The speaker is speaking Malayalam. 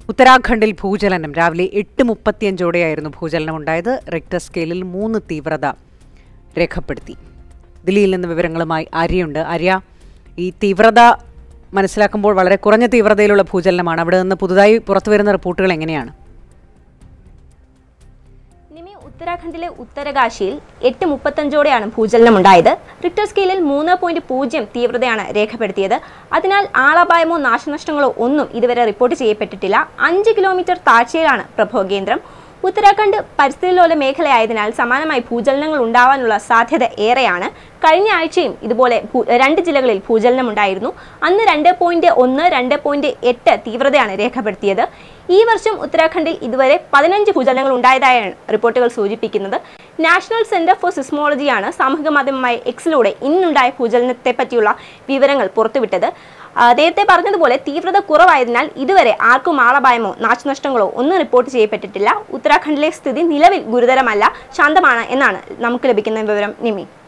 ഉത്തരാഖണ്ഡിൽ ഭൂചലനം രാവിലെ എട്ട് മുപ്പത്തിയഞ്ചോടെയായിരുന്നു ഭൂചലനം ഉണ്ടായത് റിക്ടർ സ്കെയിലിൽ മൂന്ന് തീവ്രത രേഖപ്പെടുത്തി ദില്ലിയിൽ നിന്ന് വിവരങ്ങളുമായി ആര്യയുണ്ട് ആര്യ ഈ തീവ്രത മനസ്സിലാക്കുമ്പോൾ വളരെ കുറഞ്ഞ തീവ്രതയിലുള്ള ഭൂചലനമാണ് അവിടെ നിന്ന് പുതുതായി പുറത്തുവരുന്ന റിപ്പോർട്ടുകൾ എങ്ങനെയാണ് നിമി ഉത്തരാഖണ്ഡിലെ ഉത്തരകാശിയിൽ എട്ട് മുപ്പത്തഞ്ചോടെയാണ് ഭൂചലനം ഉണ്ടായത് റിക്ടർ സ്കെയിലിൽ മൂന്ന് പോയിന്റ് പൂജ്യം തീവ്രതയാണ് രേഖപ്പെടുത്തിയത് അതിനാൽ ആളപായമോ നാശനഷ്ടങ്ങളോ ഒന്നും ഇതുവരെ റിപ്പോർട്ട് ചെയ്യപ്പെട്ടിട്ടില്ല അഞ്ച് കിലോമീറ്റർ താഴ്ചയിലാണ് പ്രഭവ കേന്ദ്രം ഉത്തരാഖണ്ഡ് പരിസ്ഥിതിലോല മേഖലയായതിനാൽ സമാനമായി ഭൂചലനങ്ങൾ ഉണ്ടാവാനുള്ള സാധ്യത ഏറെയാണ് കഴിഞ്ഞ ആഴ്ചയും ഇതുപോലെ ഭൂ- രണ്ട് ജില്ലകളിൽ ഭൂചലനം ഉണ്ടായിരുന്നു അന്ന് രണ്ട് പോയിന്റ് ഒന്ന് രണ്ട് പോയിന്റ് എട്ട് തീവ്രതയാണ് രേഖപ്പെടുത്തിയത് ഈ വർഷം ഉത്തരാഖണ്ഡിൽ ഇതുവരെ പതിനഞ്ച് ഭൂചലനങ്ങൾ ഉണ്ടായതായാണ് റിപ്പോർട്ടുകൾ സൂചിപ്പിക്കുന്നത് നാഷണൽ സെന്റർ ഫോർ സിസ്മോളജിയാണ് സാമൂഹിക മാധ്യമമായ എക്സിലൂടെ ഇന്നുണ്ടായ ഭൂചലനത്തെ പറ്റിയുള്ള വിവരങ്ങൾ പുറത്തുവിട്ടത് ആ, നേരത്തെ പറഞ്ഞതുപോലെ തീവ്രത കുറവായതിനാൽ ഇതുവരെ ആർക്കും ആളപായമോ നാശനഷ്ടങ്ങളോ ഒന്നും റിപ്പോർട്ട് ചെയ്യപ്പെട്ടിട്ടില്ല ഉത്തരാഖണ്ഡിലെ സ്ഥിതി നിലവിൽ ഗുരുതരമല്ല ശാന്തമാണ് എന്നാണ് നമുക്ക് ലഭിക്കുന്ന വിവരം നിമി